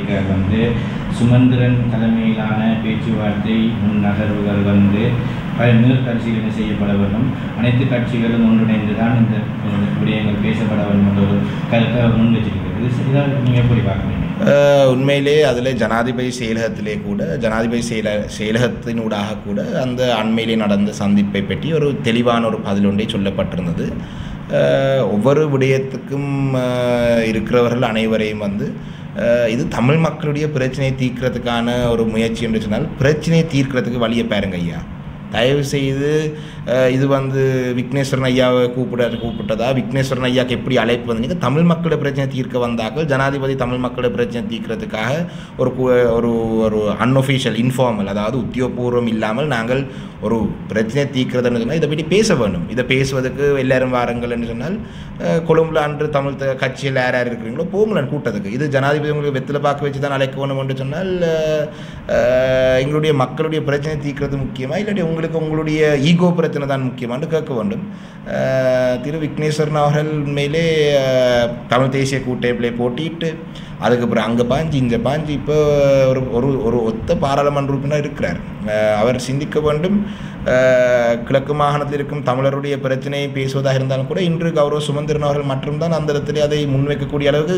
சொல்லியிருக்கார் வந்து சுமந்திரன் தலைமையிலான பேச்சுவார்த்தை முன் நகர்வுகள் வந்து பல பரிசீலனை செய்யப்பட வேண்டும் அனைத்து கட்சிகளும் ஒன்றிணைந்து தான் இந்த அஹ், விடயங்கள் பேசப்பட வேண்டும் என்ற ஒரு கருத்தை முன் வச்சிருக்கிறது இது இதை நீங்கள் எப்படி பார்க்குறீங்க அஹ் உண்மையிலே அதில் ஜனாதிபதி செயலகத்திலே கூட ஜனாதிபதி செயல செயலகத்தினூடாக கூட அந்த அண்மையிலே நடந்த சந்திப்பை பற்றி ஒரு தெளிவான ஒரு பதில் ஒன்றை சொல்லப்பட்டிருந்தது அஹ் ஒவ்வொரு விடயத்துக்கும் அஹ் இருக்கிறவர்கள் அனைவரையும் வந்து அஹ் இது தமிழ் மக்களுடைய பிரச்சனையை தீர்க்கிறதுக்கான ஒரு முயற்சி என்று சொன்னால் பிரச்சனையை தீர்க்கிறதுக்கு வழியை பாருங்க ஐயா தயவு செய்து அஹ், இது வந்து விக்னேஸ்வரன் ஐயாவை கூப்பிட கூப்பிட்டதா விக்னேஸ்வரன் ஐயாக்கு எப்படி அழைப்பு வந்தீங்க தமிழ் மக்களோட பிரச்சனை தீர்க்க வந்தாக்கள் ஜனாதிபதி தமிழ் மக்களோட பிரச்சனை தீர்க்கிறதுக்காக ஒரு கு- ஒரு ஒரு அன்ஒஃபிஷியல் இன்ஃபார்மல் அதாவது உத்தியோகபூர்வம் இல்லாமல் நாங்கள் ஒரு பிரச்சனை தீர்க்கிறதுன்னு சொன்னால் இதை பற்றி பேச வேண்டும் இதை பேசுவதற்கு எல்லாரும் வாருங்கள்னு சொன்னால் அஹ், கொழும்புல அன்று தமிழ் த- கட்சியில் யார் யார் இருக்கிறீங்களோ போங்களேன் கூட்டத்துக்கு இது ஜனாதிபதி உங்களுக்கு வெத்தில பார்க்க வச்சு தான் அழைக்க வேணும் என்று சொன்னால் அஹ், அஹ், எங்களுடைய மக்களுடைய பிரச்சனை தீர்க்கிறது முக்கியமா இல்லாட்டி உங்களுக்கு உங்களுடைய ஈகோ பிரச்சனை தான் முக்கியமான்னு கேட்க வேண்டும் அஹ், திரு விக்னேஸ்வரன் அவர்கள் உண்மையிலே அஹ், தமிழ் தேசிய கூட்டமைப்பிலே போட்டிட்டு அதுக்கப்புறம் அங்கே பாஞ்சு இங்கே பாஞ்சு இப்போ ஒரு ஒரு ஒரு ஒத்த பாராளுமன்ற உறுப்பினர் இருக்கிறார் அஹ், அவர் சிந்திக்க வேண்டும் அஹ், கிழக்கு மாகாணத்தில் இருக்கும் தமிழருடைய பிரச்சனையை பேசுவதாக இருந்தாலும் கூட இன்று கௌரவ சுமந்திரன் அவர்கள் மட்டும்தான் அந்த இடத்துல அதை முன்வைக்கக்கூடிய அளவுக்கு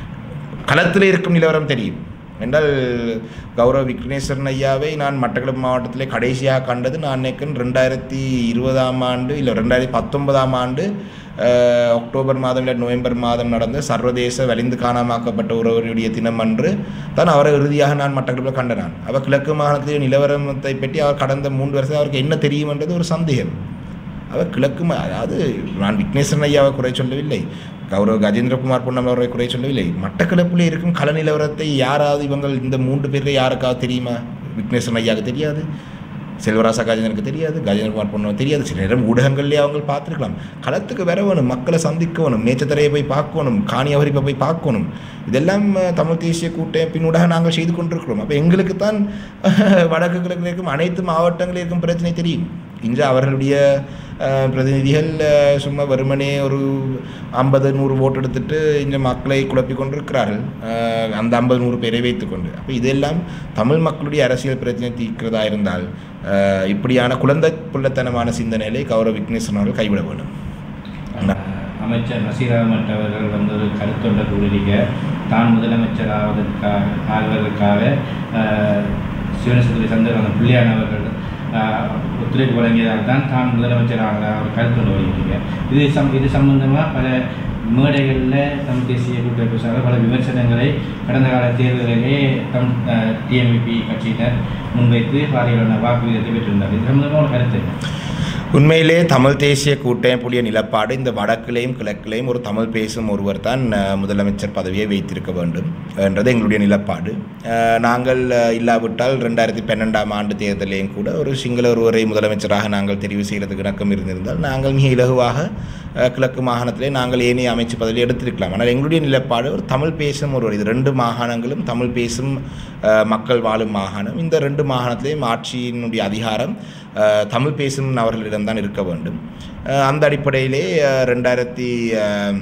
களத்தில் இருக்கும் நிலவரம் தெரியும் என்றால் கௌரவ விக்னேஸ்வரன் ஐயாவை நான் மட்டக்களப்பு மாவட்டத்திலே கடைசியாக கண்டது நான் நினைக்கிறேன் ரெண்டாயிரத்தி இருபதாம் ஆண்டு இல்லை ரெண்டாயிரத்தி பத்தொன்பதாம் ஆண்டு அஹ், அக்டோபர் மாதம் இல்லை நவம்பர் மாதம் நடந்த சர்வதேச வலிந்து காணாமாக்கப்பட்ட ஒருவருடைய தினம் அன்று தான் அவரை இறுதியாக நான் மட்டக்களப்பில் கண்ட நான் அவர் கிழக்கு மாகாணத்திலே நிலவரத்தை பற்றி அவர் கடந்த மூன்று வருஷம் அவருக்கு என்ன தெரியுமென்றது ஒரு சந்தேகம் அவர் கிழக்கு ம- அதாவது நான் விக்னேஸ்வரன் ஐயாவை குறை சொல்லவில்லை கௌரவ கஜேந்திரகுமார் பொன்னம் அவரை குறை சொல்லவில்லை மட்டக்களப்பில் இருக்கும் கள நிலவரத்தை யாராவது இவங்கள் இந்த மூன்று பேரில் யாருக்காவது தெரியுமா விக்னேஸ்வரன் ஐயாவுக்கு தெரியாது செல்வராசா கஜேந்திரனுக்கு தெரியாது கஜேந்திரகுமார் பொண்ணு தெரியாது சில நேரம் ஊடகங்கள்லேயே அவங்க பார்த்துருக்கலாம் களத்துக்கு வர வேணும் மக்களை சந்திக்கணும் நேச்சத்தரையை போய் பார்க்கணும் காணி அவரிப்பை போய் பார்க்கணும் இதெல்லாம் அஹ், தமிழ் தேசிய கூட்டமைப்பினூடாக நாங்கள் செய்து கொண்டிருக்கிறோம் அப்போ எங்களுக்கு தான் வடக்கு கிழக்கில் இருக்கும் அனைத்து மாவட்டங்களில் இருக்கும் பிரச்சனை தெரியும் இன்று அவர்களுடைய அஹ், பிரதிநிதிகள் அஹ், சும்மா வெறுமனே ஒரு ஐம்பது நூறு ஓட்டு எடுத்துட்டு இந்த மக்களை குழப்பிக் கொண்டிருக்கிறார்கள் அஹ், அந்த ஐம்பது நூறு பேரை வைத்துக்கொண்டு அப்போ இதெல்லாம் தமிழ் மக்களுடைய அரசியல் பிரச்சனை தீர்க்கிறதா இருந்தால் அஹ், இப்படியான குழந்தை புள்ளத்தனமான சிந்தனைகளை கௌரவ விக்னேஸ்வரன் அவர்கள் கைவிட வேண்டும் அமைச்சர் நசீர் அகமட் அவர்கள் வந்து ஒரு கருத்தொண்டை கூறியிருக்க தான் முதலமைச்சர் ஆவதற்காக ஆகுவதற்காக அஹ், சிவனசுந்தரி சந்திரகாந்த பிள்ளையான் அவர்கள் அஹ், ஒத்துழைப்பு வழங்கியதால் தான் தான் முதலமைச்சர் ஆக ஒரு கருத்தொண்டை வெளியிட்டிருக்க இது சம் இது சம்பந்தமாக பல மேடைகளில் தமிழ் தேசிய கூட்டமைப்பு சார்பாக பல விமர்சனங்களை கடந்த கால தேர்தலிலே தம் டிஎம்இபி கட்சியினர் முன்வைத்து பாரியலான வாக்கு விகிதத்தை பெற்றிருந்தார் இது சம்பந்தமாக ஒரு கருத்து என்ன? உண்மையிலே தமிழ் தேசிய கூட்டமைப்புடைய நிலப்பாடு இந்த வடக்கிலையும் கிழக்கிலையும் ஒரு தமிழ் பேசும் ஒருவர் தான் அஹ், முதலமைச்சர் பதவியை வைத்திருக்க வேண்டும் என்றது எங்களுடைய நிலப்பாடு அஹ், நாங்கள் அஹ், இல்லாவிட்டால் ரெண்டாயிரத்தி பன்னெண்டாம் ஆண்டு தேர்தலையும் கூட ஒரு சிங்கள ஒருவரை முதலமைச்சராக நாங்கள் தெரிவு செய்கிறதுக்கு இணக்கம் இருந்திருந்தால் நாங்கள் மிக இலகுவாக அஹ், கிழக்கு மாகாணத்திலே நாங்கள் ஏனைய அமைச்சு பதவி எடுத்திருக்கலாம் ஆனால் எங்களுடைய நிலப்பாடு ஒரு தமிழ் பேசும் ஒருவர் இது ரெண்டு மாகாணங்களும் தமிழ் பேசும் அஹ், மக்கள் வாழும் மாகாணம் இந்த ரெண்டு மாகாணத்திலேயும் ஆட்சியினுடைய அதிகாரம் அஹ், தமிழ் பேசும் நபர்களிடம்தான் இருக்க வேண்டும் அஹ், அந்த அடிப்படையிலே அஹ், ரெண்டாயிரத்தி அஹ்,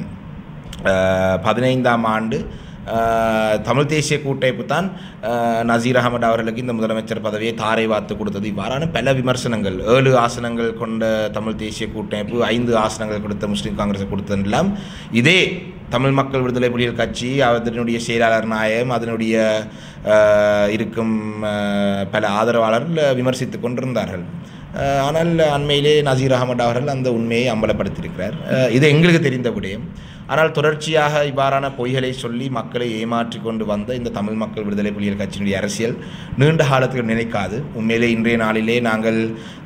அஹ், பதினைந்தாம் ஆண்டு அஹ், தமிழ் தேசிய கூட்டமைப்பு தான் அஹ், நசீர் அகமது அவர்களுக்கு இந்த முதலமைச்சர் பதவியை தாரை வார்த்து கொடுத்தது இவ்வாறான பல விமர்சனங்கள் ஏழு ஆசனங்கள் கொண்ட தமிழ் தேசிய கூட்டமைப்பு ஐந்து ஆசனங்கள் கொடுத்த முஸ்லீம் காங்கிரஸ் கொடுத்ததெல்லாம் இதே தமிழ் மக்கள் விடுதலை புலிகள் கட்சி அதனுடைய செயலாளர் நாயகம் அதனுடைய அஹ், இருக்கும் அஹ், பல ஆதரவாளர்கள் விமர்சித்து கொண்டிருந்தார்கள் அஹ், ஆனால் அண்மையிலே நசீர் அகமது அவர்கள் அந்த உண்மையை அம்பலப்படுத்தியிருக்கிறார் அஹ், இது எங்களுக்கு தெரிந்த விடயம் ஆனால் தொடர்ச்சியாக இவ்வாறான பொய்களை சொல்லி மக்களை ஏமாற்றி கொண்டு வந்த இந்த தமிழ் மக்கள் விடுதலை புலிகள் கட்சியினுடைய அரசியல் நீண்ட காலத்துக்கு நினைக்காது உண்மையிலே இன்றைய நாளிலே நாங்கள்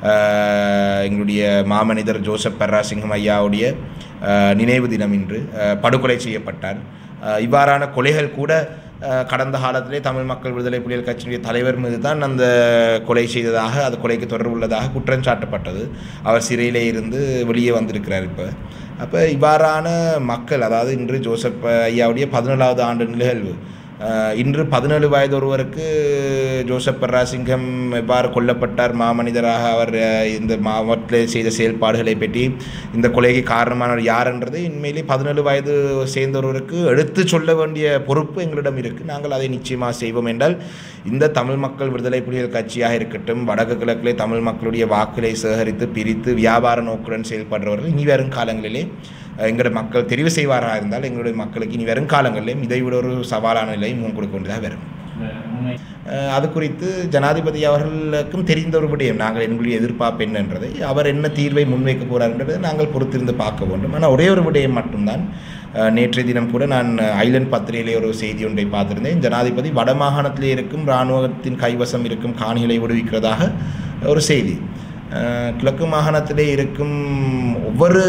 அஹ், எங்களுடைய மாமனிதர் ஜோசப் பெர்ராசிங்கம் ஐயாவுடைய அஹ், நினைவு தினம் இன்று அஹ், படுகொலை செய்யப்பட்டார் அஹ், இவ்வாறான கொலைகள் கூட அஹ், கடந்த காலத்திலே தமிழ் மக்கள் விடுதலை புலிகள் கட்சியினுடைய தலைவர் மீது தான் அந்த கொலை செய்ததாக அது கொலைக்கு தொடர்புள்ளதாக குற்றம் சாட்டப்பட்டது அவர் சிறையிலே இருந்து வெளியே வந்திருக்கிறார் இப்போ அப்போ இவ்வாறான மக்கள் அதாவது இன்று ஜோசப் ஐயாவுடைய பதினேழாவது ஆண்டு நிகழ்வு அஹ், இன்று பதினேழு வயது ஒருவருக்கு ஜோசப் பர்ராசிங்கம் எவ்வாறு கொல்லப்பட்டார் மாமனிதராக அவர் அஹ், இந்த மாவட்டத்தில் செய்த செயல்பாடுகளை பற்றி இந்த கொலைக்கு காரணமானவர் யார்ன்றது உண்மையிலே பதினேழு வயது சேர்ந்த ஒருவருக்கு எடுத்து சொல்ல வேண்டிய பொறுப்பு எங்களிடம் இருக்குது நாங்கள் அதை நிச்சயமாக செய்வோம் என்றால் இந்த தமிழ் மக்கள் விடுதலை புலிகள் கட்சியாக இருக்கட்டும் வடக்கு கிழக்கிலே தமிழ் மக்களுடைய வாக்குகளை சேகரித்து பிரித்து வியாபார நோக்குடன் செயல்படுறவர்கள் இனி வரும் காலங்களிலே அஹ், எங்களுடைய மக்கள் தெரிவு செய்வாராக இருந்தால் எங்களுடைய மக்களுக்கு இனி வரும் காலங்களிலும் இதை விட ஒரு சவாலான நிலை முன் கொடுக்க வேண்டியதாக வரும் இந்த உண்மை அஹ், அது குறித்து ஜனாதிபதி அவர்களுக்கும் தெரிந்த ஒரு விடயம் நாங்கள் எங்களுடைய எதிர்பார்ப்பு என்னன்றதை அவர் என்ன தீர்வை முன்வைக்க போகிறார்ன்றதை நாங்கள் பொறுத்திருந்து பார்க்க வேண்டும் ஆனால் ஒரே ஒரு விடயம் மட்டும்தான் அஹ், நேற்றைய தினம் கூட நான் ஐலண்ட் பத்திரிகையிலே ஒரு செய்தி ஒன்றை பார்த்திருந்தேன் ஜனாதிபதி வடமாகாணத்திலே இருக்கும் இராணுவத்தின் கைவசம் இருக்கும் காணிகளை விடுவிக்கிறதாக ஒரு செய்தி அஹ், கிழக்கு மாகாணத்திலே இருக்கும் ஒவ்வொரு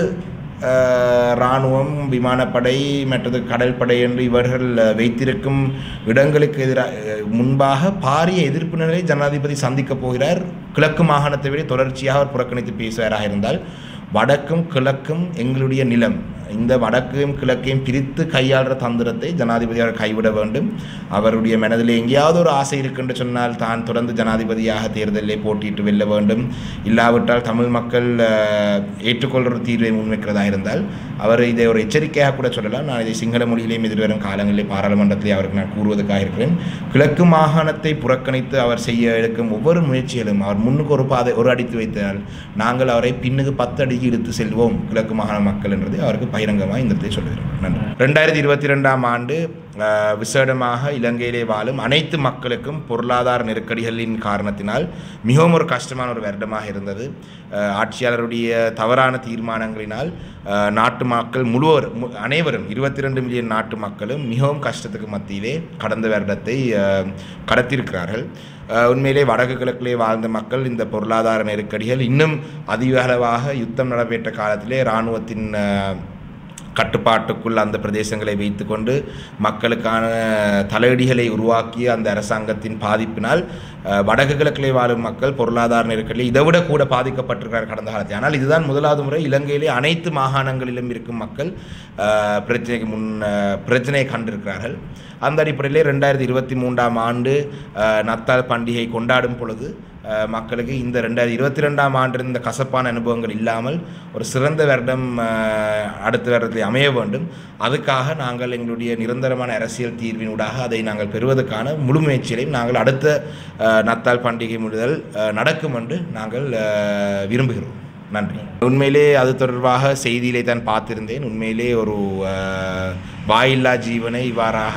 அஹ், இராணுவம் விமானப்படை மற்றது கடற்படை என்று இவர்கள் அஹ், வைத்திருக்கும் இடங்களுக்கு எதிராக முன்பாக பாரிய எதிர்ப்பு நிலையை ஜனாதிபதி சந்திக்கப் போகிறார் கிழக்கு மாகாணத்தை விட தொடர்ச்சியாக அவர் புறக்கணித்து பேசுவாராக இருந்தால் வடக்கும் கிழக்கும் எங்களுடைய நிலம் இந்த வடக்கையும் கிழக்கையும் பிரித்து கையாளுற தந்திரத்தை ஜனாதிபதி அவர் கைவிட வேண்டும் அவருடைய மனதில் எங்கேயாவது ஒரு ஆசை இருக்குன்னு சொன்னால் தான் தொடர்ந்து ஜனாதிபதியாக தேர்தலில் போட்டியிட்டு வெல்ல வேண்டும் இல்லாவிட்டால் தமிழ் மக்கள் அஹ், ஏற்றுக்கொள்கிற ஒரு தீர்வை முன்வைக்கிறதா இருந்தால் அவர் இதை ஒரு எச்சரிக்கையாக கூட சொல்லலாம் நான் இதை சிங்கள மொழியிலேயும் எதிர்வரும் காலங்களில் பாராளுமன்றத்திலே அவருக்கு நான் கூறுவதற்காக இருக்கிறேன் கிழக்கு மாகாணத்தை புறக்கணித்து அவர் செய்ய எடுக்கும் ஒவ்வொரு முயற்சிகளும் அவர் முன்னுக்கு ஒரு பாதை ஒரு அடித்து வைத்தால் நாங்கள் அவரை பின்னுக்கு பத்து அடிக்கு இழுத்து செல்வோம் கிழக்கு மாகாண மக்கள் என்றதை அவருக்கு பகிரங்கமாக இந்த இடத்தை சொல்லுகிறோம் நன்றி ரெண்டாயிரத்தி இருபத்தி ரெண்டாம் ஆண்டு அஹ், விசேடமாக இலங்கையிலே வாழும் அனைத்து மக்களுக்கும் பொருளாதார நெருக்கடிகளின் காரணத்தினால் மிகவும் ஒரு கஷ்டமான ஒரு வருடமாக இருந்தது அஹ், ஆட்சியாளருடைய தவறான தீர்மானங்களினால் அஹ், நாட்டு மக்கள் முழுவர் மு- அனைவரும் இருபத்தி ரெண்டு மில்லியன் நாட்டு மக்களும் மிகவும் கஷ்டத்துக்கு மத்தியிலே கடந்த வருடத்தை அஹ், கடத்தியிருக்கிறார்கள் அஹ், உண்மையிலே வடக்கு கிழக்கிலே வாழ்ந்த மக்கள் இந்த பொருளாதார நெருக்கடிகள் இன்னும் அதிக அளவாக யுத்தம் நடைபெற்ற காலத்திலே இராணுவத்தின் அஹ், கட்டுப்பாட்டுக்குள் அந்த பிரதேசங்களை வைத்துக்கொண்டு மக்களுக்கான தலையடிகளை உருவாக்கிய அந்த அரசாங்கத்தின் பாதிப்பினால் அஹ், வடக்கு கிழக்கிலே வாழும் மக்கள் பொருளாதார நெருக்கடியில் இதை விட கூட பாதிக்கப்பட்டிருக்கிறார் கடந்த காலத்தில் ஆனால் இதுதான் முதலாவது முறை இலங்கையிலே அனைத்து மாகாணங்களிலும் இருக்கும் மக்கள் அஹ், பிரச்சனைக்கு முன் அஹ், பிரச்சனையை கண்டிருக்கிறார்கள் அந்த அடிப்படையிலே ரெண்டாயிரத்தி இருபத்தி மூன்றாம் ஆண்டு அஹ், நத்தால் பண்டிகை கொண்டாடும் பொழுது அஹ், மக்களுக்கு இந்த ரெண்டாயிரத்தி இருபத்தி ரெண்டாம் ஆண்டு இந்த கசப்பான அனுபவங்கள் இல்லாமல் ஒரு சிறந்த வருடம் அஹ், அடுத்த வருடத்தில் அமைய வேண்டும் அதுக்காக நாங்கள் எங்களுடைய நிரந்தரமான அரசியல் தீர்வினூடாக அதை நாங்கள் பெறுவதற்கான முழு முயற்சிகளையும் நாங்கள் அடுத்த அஹ், நத்தால் பண்டிகை முதல் அஹ், நடக்கும் என்று நாங்கள் அஹ், விரும்புகிறோம் நன்றி உண்மையிலே அது தொடர்பாக செய்தியிலே தான் பார்த்திருந்தேன் உண்மையிலே ஒரு அஹ், வாயில்லா ஜீவனை இவ்வாறாக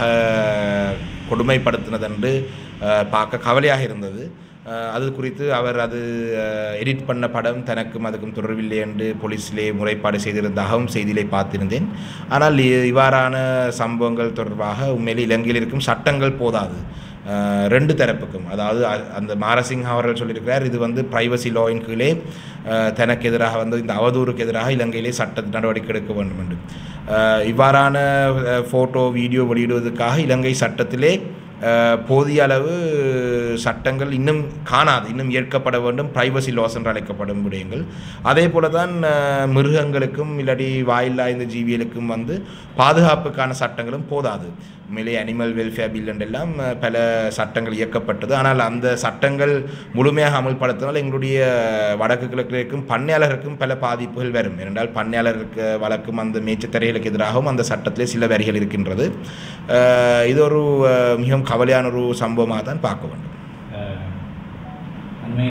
கொடுமைப்படுத்தினதென்று அஹ், பார்க்க கவலையாக இருந்தது அஹ், அது குறித்து அவர் அது எடிட் பண்ண படம் தனக்கும் அதுக்கும் தொடர்பில்லை என்று போலீஸிலே முறைப்பாடு செய்திருந்ததாகவும் செய்தியிலே பார்த்திருந்தேன் ஆனால் இ- இவ்வாறான சம்பவங்கள் தொடர்பாக உண்மையிலே இலங்கையில் இருக்கும் சட்டங்கள் போதாது அஹ், ரெண்டு தரப்புக்கும் அதாவது அ- அந்த மாரசிங் அவர்கள் சொல்லியிருக்கிறார் இது வந்து பிரைவசி லாயின் கீழே அஹ், தனக்கு எதிராக வந்து இந்த அவதூறுக்கு எதிராக இலங்கையிலே சட்ட நடவடிக்கை எடுக்க வேண்டும் என்று அஹ், இவ்வாறான ஃபோட்டோ வீடியோ வெளியிடுவதற்காக இலங்கை சட்டத்திலே அஹ், போதிய அளவு சட்டங்கள் இன்னும் காணாது இன்னும் ஏற்கப்பட வேண்டும் பிரைவசி லாஸ் என்று அழைக்கப்படும் விடயங்கள் அதே போல தான் அஹ், மிருகங்களுக்கும் இல்லாட்டி வாயில்லா இந்த ஜீவியலுக்கும் வந்து பாதுகாப்புக்கான சட்டங்களும் போதாது உண்மையிலே அனிமல் வெல்ஃபேர் பில் என்றெல்லாம் அஹ், பல சட்டங்கள் இயக்கப்பட்டது ஆனால் அந்த சட்டங்கள் முழுமையாக அமல்படுத்தினால் எங்களுடைய வடக்கு கிழக்கில் இருக்கும் பண்ணையாளருக்கும் பல பாதிப்புகள் வரும் ஏனென்றால் பண்ணையாளருக்கு வழக்கும் அந்த மேய்ச்சத்தரைகளுக்கு எதிராகவும் அந்த சட்டத்திலே சில வரிகள் இருக்கின்றது அஹ், இது ஒரு அஹ், மிகவும் கவலையான ஒரு சம்பவமாக தான் பார்க்க வேண்டும்